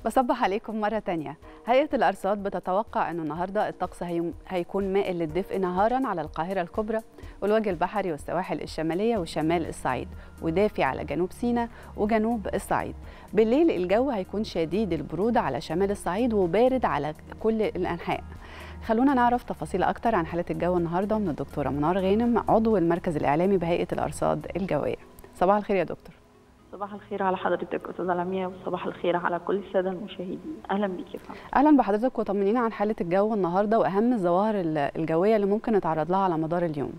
بصبح عليكم مرة تانية هيئة الأرصاد بتتوقع أنه النهاردة الطقس هي... هيكون مائل للدفء نهارا على القاهرة الكبرى والوجه البحري والسواحل الشمالية وشمال الصعيد ودافي على جنوب سيناء وجنوب الصعيد بالليل الجو هيكون شديد البرودة على شمال الصعيد وبارد على كل الأنحاء خلونا نعرف تفاصيل أكتر عن حالة الجو النهاردة من الدكتورة منار غانم عضو المركز الإعلامي بهيئة الأرصاد الجوية صباح الخير يا دكتور صباح الخير على حضرتك استاذه لميا وصباح الخير على كل الساده المشاهدين اهلا بيك يا فندم اهلا بحضرتك وطمنينا عن حاله الجو النهارده واهم الظواهر الجويه اللي ممكن نتعرض لها على مدار اليوم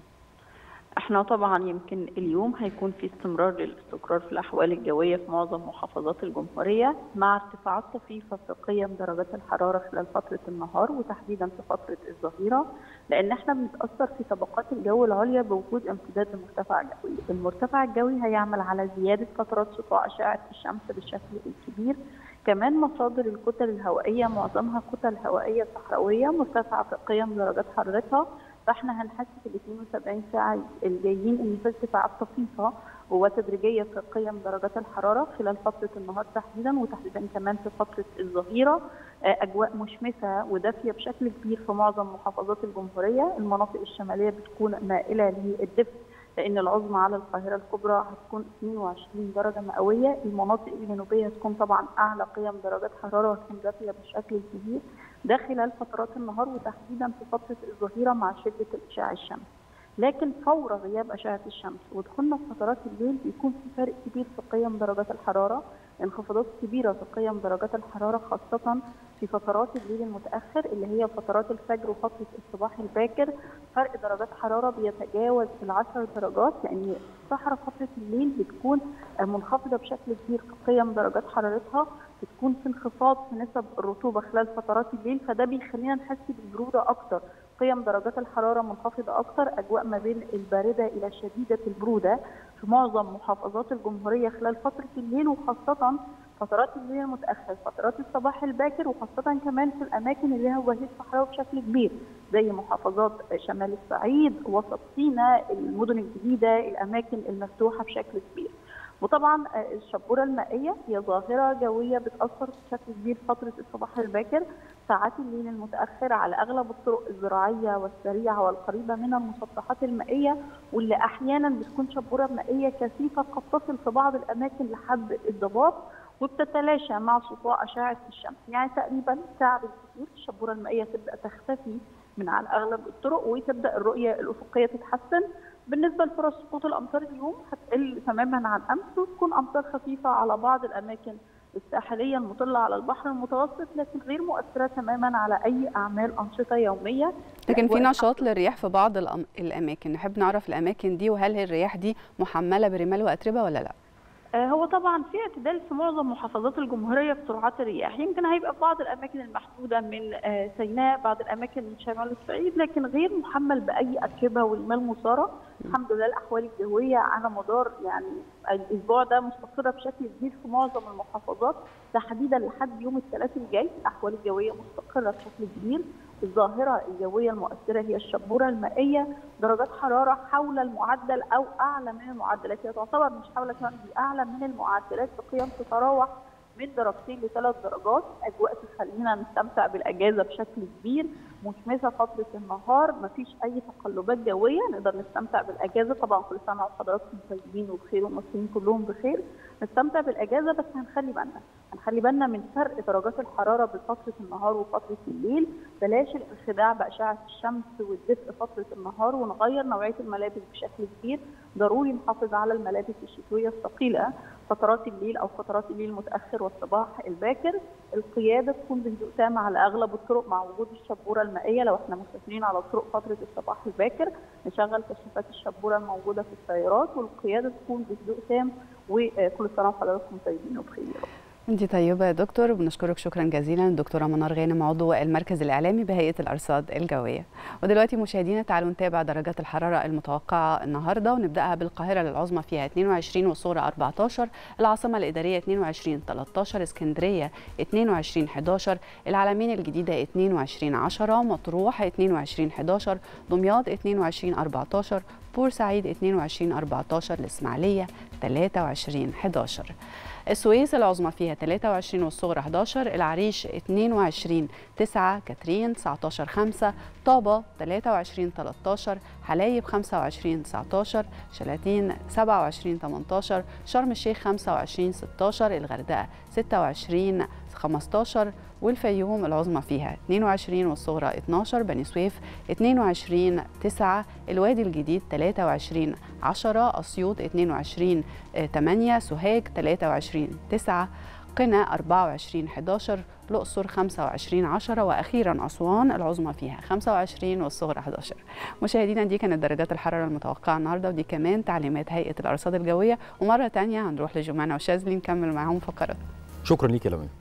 احنا طبعا يمكن اليوم هيكون في استمرار للاستقرار في الاحوال الجويه في معظم محافظات الجمهوريه مع ارتفاعات طفيفه في قيم درجات الحراره خلال فتره النهار وتحديدا في فتره الظهيره لان احنا بنتاثر في طبقات الجو العليا بوجود امتداد لمرتفع جوي، المرتفع الجوي هيعمل على زياده فترات سطوع اشعه الشمس بالشكل الكبير كمان مصادر الكتل الهوائيه معظمها كتل هوائيه صحراويه مرتفعه في قيم درجات حرارتها فاحنا هنحس في ال 72 ساعه الجايين ان في ارتفاعات طفيفه وتدريجيه في قيم درجات الحراره خلال فتره النهار تحديدا وتحديدا كمان في فتره الظهيره اجواء مشمسه ودافيه بشكل كبير في معظم محافظات الجمهوريه المناطق الشماليه بتكون مائله للدفء لان العظمى على القاهره الكبرى هتكون 22 درجه مئويه المناطق الجنوبيه هتكون طبعا اعلى قيم درجات حراره وهتكون دافيه بشكل كبير ده خلال فترات النهار وتحديدا في فتره الظهيره مع شده الاشعاع الشمسي لكن فور غياب اشعه الشمس ودخولنا في فترات الليل بيكون في فرق كبير في قيم درجات الحراره انخفاضات كبيره في قيم درجات الحراره خاصه في فترات الليل المتاخر اللي هي فترات الفجر وفتره الصباح الباكر فرق درجات حراره بيتجاوز العشر درجات لان الصحراء فتره الليل بتكون منخفضه بشكل كبير في قيم درجات حرارتها بتكون في انخفاض في نسب الرطوبه خلال فترات الليل فده بيخلينا نحس بالبروده اكتر قيم درجات الحراره منخفضه اكتر اجواء ما بين البارده الى شديده البروده في معظم محافظات الجمهوريه خلال فتره الليل وخاصه فترات الليل المتاخر فترات الصباح الباكر وخاصه كمان في الاماكن اللي هي وجهه صحراوي بشكل كبير زي محافظات شمال الصعيد وسط سيناء المدن الجديده الاماكن المفتوحه بشكل كبير وطبعا الشبوره المائيه هي ظاهره جويه بتاثر بشكل كبير فتره الصباح الباكر ساعات الليل المتاخر على اغلب الطرق الزراعيه والسريعه والقريبه من المسطحات المائيه واللي احيانا بتكون شبوره مائيه كثيفه قد تصل في بعض الاماكن لحد الضباب وبتتلاشى مع سطوع اشعه الشمس يعني تقريبا ساعه بالكثير الشبوره المائيه تبدا تختفي من على اغلب الطرق وتبدا الرؤيه الافقيه تتحسن بالنسبه لفرص سقوط الامطار اليوم هتقل تماما عن امس وتكون امطار خفيفه على بعض الاماكن الساحليه المطله على البحر المتوسط لكن غير مؤثره تماما على اي اعمال انشطه يوميه لكن في نشاط للرياح في بعض الاماكن نحب نعرف الاماكن دي وهل الرياح دي محمله برمال واتربه ولا لا هو طبعا في اعتدال في معظم محافظات الجمهوريه في سرعات الرياح يمكن هيبقى في بعض الاماكن المحدوده من سيناء بعض الاماكن من شمال الصعيد لكن غير محمل باي اتربه والمال مثاره الحمد لله الاحوال الجويه على مدار يعني الاسبوع ده مستقره بشكل كبير في معظم المحافظات تحديدا لحد يوم الثلاثاء الجاي الاحوال الجويه مستقره بشكل كبير الظاهرة الجوية المؤثرة هي الشبورة المائية درجات حرارة حول المعدل أو أعلى من المعدلات هي تعتبر مش حول كمان دي أعلى من المعدلات بقيم تتراوح من درجتين لثلاث درجات أجواء تخلينا نستمتع بالأجازة بشكل كبير مشمسة فترة النهار مفيش أي تقلبات جوية نقدر نستمتع بالأجازة طبعا كل سنة وحضراتكم طيبين وبخير والمصريين كلهم بخير نستمتع بالأجازة بس هنخلي بالنا هنخلي بالنا من فرق درجات الحرارة بفترة النهار وفترة الليل بلاش الانخداع بأشعة الشمس والدفء فترة النهار ونغير نوعية الملابس بشكل كبير ضروري نحافظ على الملابس الشتوية الثقيلة فترات الليل أو فترات الليل المتأخر والصباح الباكر القيادة تكون بهدوء تام على أغلب الطرق مع وجود الشبورة المائية لو احنا مسافرين على طرق فترة الصباح الباكر نشغل كشافات الشبورة الموجودة في السيارات والقيادة تكون بهدوء تام وكل سنة وحضراتكم طيبين وبخير انت طيبه يا دكتور وبنشكرك شكرا جزيلا الدكتوره منار غانم عضو المركز الاعلامي بهيئه الارصاد الجويه ودلوقتي مشاهدينا تعالوا نتابع درجات الحراره المتوقعه النهارده ونبداها بالقاهره للعظمى فيها 22 والصوره 14 العاصمه الاداريه 22 13 اسكندريه 22 11 العلمين الجديده 22 10 مطروح 22 11 دمياط 22 14 بورسعيد 22 14 الاسماعيليه 23 11 السويس العظمى فيها 23 والصغرى 11 العريش 22 9 كاترين 19 5 طابة 23 13 حلايب 25 19 شلاتين 27 18 شرم الشيخ 25 16 الغردقة 26 15 والفيوم العظمى فيها 22 والصغرى 12 بني سويف 22 9 الوادي الجديد 23 10 أسيوط 22 8 سوهاج 23 9 قنا 24 11 الأقصر 25 10 وأخيرا أسوان العظمى فيها 25 والصغرى 11 مشاهدينا دي كانت درجات الحرارة المتوقعة النهاردة ودي كمان تعليمات هيئة الأرصاد الجوية ومرة تانية هنروح لجمانة وشاذلي نكمل معاهم فقرات شكرا ليك يا لميا